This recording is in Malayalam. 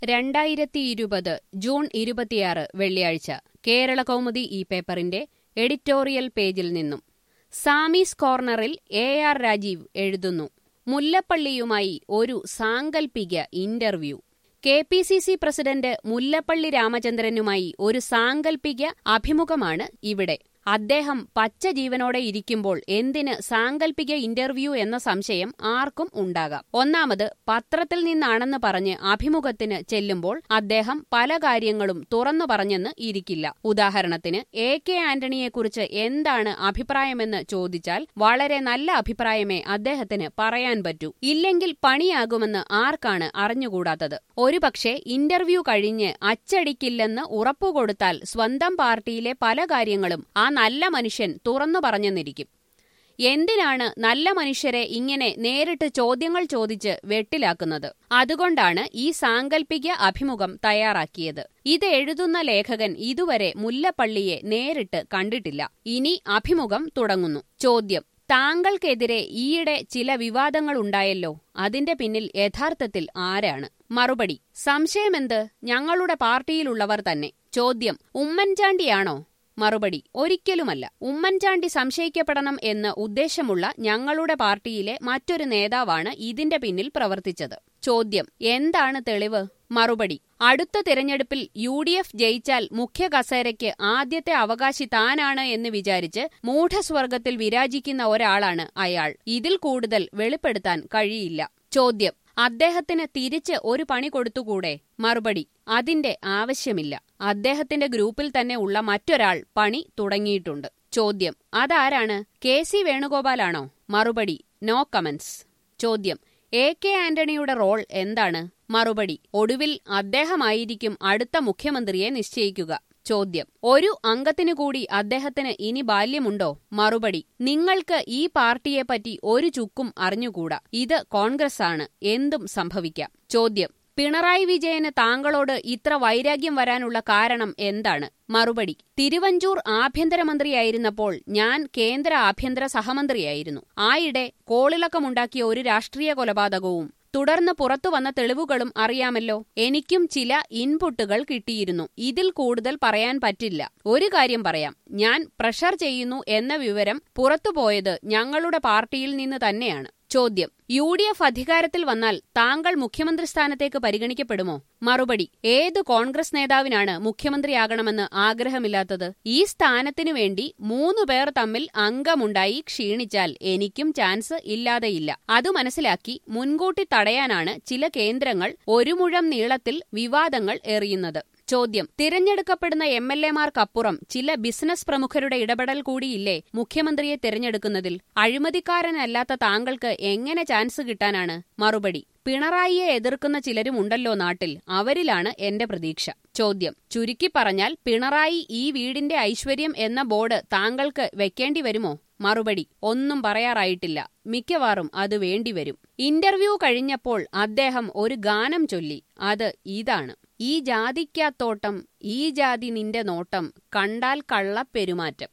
രണ്ടായിരത്തി ഇരുപത് ജൂൺ ഇരുപത്തിയാറ് വെള്ളിയാഴ്ച കേരള കൗമുദി ഈ പേപ്പറിന്റെ എഡിറ്റോറിയൽ പേജിൽ നിന്നും സാമീസ് കോർണറിൽ എ ആർ രാജീവ് എഴുതുന്നു മുല്ലപ്പള്ളിയുമായി ഒരു സാങ്കൽപ്പിക interview K P C C president Mullappally രാമചന്ദ്രനുമായി ഒരു സാങ്കൽപ്പിക അഭിമുഖമാണ് ഇവിടെ അദ്ദേഹം പച്ച ജീവനോടെ ഇരിക്കുമ്പോൾ എന്തിന് സാങ്കൽപ്പിക ഇന്റർവ്യൂ എന്ന സംശയം ആർക്കും ഉണ്ടാകാം ഒന്നാമത് പത്രത്തിൽ നിന്നാണെന്ന് പറഞ്ഞ് അഭിമുഖത്തിന് ചെല്ലുമ്പോൾ അദ്ദേഹം പല കാര്യങ്ങളും തുറന്നു പറഞ്ഞെന്ന് ഇരിക്കില്ല ഉദാഹരണത്തിന് എ കെ ആന്റണിയെക്കുറിച്ച് എന്താണ് അഭിപ്രായമെന്ന് ചോദിച്ചാൽ വളരെ നല്ല അഭിപ്രായമേ അദ്ദേഹത്തിന് പറയാൻ പറ്റൂ ഇല്ലെങ്കിൽ പണിയാകുമെന്ന് ആർക്കാണ് അറിഞ്ഞുകൂടാത്തത് ഒരുപക്ഷെ ഇന്റർവ്യൂ കഴിഞ്ഞ് അച്ചടിക്കില്ലെന്ന് ഉറപ്പുകൊടുത്താൽ സ്വന്തം പാർട്ടിയിലെ പല കാര്യങ്ങളും ആ നല്ല മനുഷ്യൻ തുറന്നു പറഞ്ഞെന്നിരിക്കും എന്തിനാണ് നല്ല മനുഷ്യരെ ഇങ്ങനെ നേരിട്ട് ചോദ്യങ്ങൾ ചോദിച്ച് വെട്ടിലാക്കുന്നത് അതുകൊണ്ടാണ് ഈ സാങ്കൽപ്പിക അഭിമുഖം തയ്യാറാക്കിയത് ഇത് എഴുതുന്ന ലേഖകൻ ഇതുവരെ മുല്ലപ്പള്ളിയെ നേരിട്ട് കണ്ടിട്ടില്ല ഇനി അഭിമുഖം തുടങ്ങുന്നു ചോദ്യം താങ്കൾക്കെതിരെ ഈയിടെ ചില വിവാദങ്ങൾ ഉണ്ടായല്ലോ അതിന്റെ പിന്നിൽ യഥാർത്ഥത്തിൽ ആരാണ് മറുപടി സംശയമെന്ത് ഞങ്ങളുടെ പാർട്ടിയിലുള്ളവർ തന്നെ ചോദ്യം ഉമ്മൻചാണ്ടിയാണോ മറുപടി ഒരിക്കലുമല്ല ഉമ്മൻചാണ്ടി സംശയിക്കപ്പെടണം എന്ന് ഉദ്ദേശമുള്ള ഞങ്ങളുടെ പാർട്ടിയിലെ മറ്റൊരു നേതാവാണ് ഇതിന്റെ പിന്നിൽ പ്രവർത്തിച്ചത് ചോദ്യം എന്താണ് തെളിവ് മറുപടി അടുത്ത തിരഞ്ഞെടുപ്പിൽ യു ഡി എഫ് ജയിച്ചാൽ മുഖ്യ കസേരയ്ക്ക് ആദ്യത്തെ അവകാശി താനാണ് എന്ന് വിചാരിച്ച് മൂഢസ്വർഗത്തിൽ വിരാജിക്കുന്ന ഒരാളാണ് അയാൾ ഇതിൽ കൂടുതൽ വെളിപ്പെടുത്താൻ കഴിയില്ല ചോദ്യം അദ്ദേഹത്തിന് തിരിച്ച് ഒരു പണി കൊടുത്തുകൂടെ മറുപടി അതിന്റെ ആവശ്യമില്ല അദ്ദേഹത്തിന്റെ ഗ്രൂപ്പിൽ തന്നെ ഉള്ള മറ്റൊരാൾ പണി തുടങ്ങിയിട്ടുണ്ട് ചോദ്യം അതാരാണ് കെ സി വേണുഗോപാലാണോ മറുപടി നോ കമന്റ്സ് ചോദ്യം എ കെ ആന്റണിയുടെ റോൾ എന്താണ് മറുപടി ഒടുവിൽ അദ്ദേഹമായിരിക്കും അടുത്ത മുഖ്യമന്ത്രിയെ നിശ്ചയിക്കുക ചോദ്യം ഒരു അംഗത്തിനു കൂടി അദ്ദേഹത്തിന് ഇനി ബാല്യമുണ്ടോ മറുപടി നിങ്ങൾക്ക് ഈ പാർട്ടിയെപ്പറ്റി ഒരു ചുക്കും അറിഞ്ഞുകൂടാ ഇത് കോൺഗ്രസ് ആണ് എന്തും സംഭവിക്കാം ചോദ്യം പിണറായി വിജയന് താങ്കളോട് ഇത്ര വൈരാഗ്യം വരാനുള്ള കാരണം എന്താണ് മറുപടി തിരുവഞ്ചൂർ ആഭ്യന്തരമന്ത്രിയായിരുന്നപ്പോൾ ഞാൻ കേന്ദ്ര ആഭ്യന്തര സഹമന്ത്രിയായിരുന്നു ആയിടെ കോളിളക്കമുണ്ടാക്കിയ ഒരു രാഷ്ട്രീയ കൊലപാതകവും തുടർന്ന് പുറത്തുവന്ന തെളിവുകളും അറിയാമല്ലോ എനിക്കും ചില ഇൻപുട്ടുകൾ കിട്ടിയിരുന്നു ഇതിൽ കൂടുതൽ പറയാൻ പറ്റില്ല ഒരു കാര്യം പറയാം ഞാൻ പ്രഷർ ചെയ്യുന്നു എന്ന വിവരം പുറത്തുപോയത് ഞങ്ങളുടെ പാർട്ടിയിൽ നിന്ന് തന്നെയാണ് ചോദ്യം യു ഡി എഫ് അധികാരത്തിൽ വന്നാൽ താങ്കൾ മുഖ്യമന്ത്രി സ്ഥാനത്തേക്ക് പരിഗണിക്കപ്പെടുമോ മറുപടി ഏത് കോൺഗ്രസ് നേതാവിനാണ് മുഖ്യമന്ത്രിയാകണമെന്ന് ആഗ്രഹമില്ലാത്തത് ഈ സ്ഥാനത്തിനു വേണ്ടി മൂന്നു പേർ തമ്മിൽ അംഗമുണ്ടായി ക്ഷീണിച്ചാൽ എനിക്കും ചാൻസ് ഇല്ലാതെയില്ല അത് മനസ്സിലാക്കി മുൻകൂട്ടി തടയാനാണ് ചില കേന്ദ്രങ്ങൾ ഒരു മുഴം നീളത്തിൽ വിവാദങ്ങൾ എറിയുന്നത് ചോദ്യം തിരഞ്ഞെടുക്കപ്പെടുന്ന എം എൽ എമാർക്കപ്പുറം ചില ബിസിനസ് പ്രമുഖരുടെ ഇടപെടൽ കൂടിയില്ലേ മുഖ്യമന്ത്രിയെ തിരഞ്ഞെടുക്കുന്നതിൽ അഴിമതിക്കാരനല്ലാത്ത താങ്കൾക്ക് എങ്ങനെ ചാൻസ് കിട്ടാനാണ് മറുപടി പിണറായിയെ എതിർക്കുന്ന ചിലരുമുണ്ടല്ലോ നാട്ടിൽ അവരിലാണ് എന്റെ പ്രതീക്ഷ ചോദ്യം ചുരുക്കി പറഞ്ഞാൽ പിണറായി ഈ വീടിന്റെ ഐശ്വര്യം എന്ന ബോർഡ് താങ്കൾക്ക് വെക്കേണ്ടി വരുമോ മറുപടി ഒന്നും പറയാറായിട്ടില്ല മിക്കവാറും അത് വേണ്ടിവരും ഇന്റർവ്യൂ കഴിഞ്ഞപ്പോൾ അദ്ദേഹം ഒരു ഗാനം ചൊല്ലി അത് ഇതാണ് ഈ ജാതിക്കാത്തോട്ടം ഈ ജാതി നിന്റെ നോട്ടം കണ്ടാൽ കള്ള പെരുമാറ്റം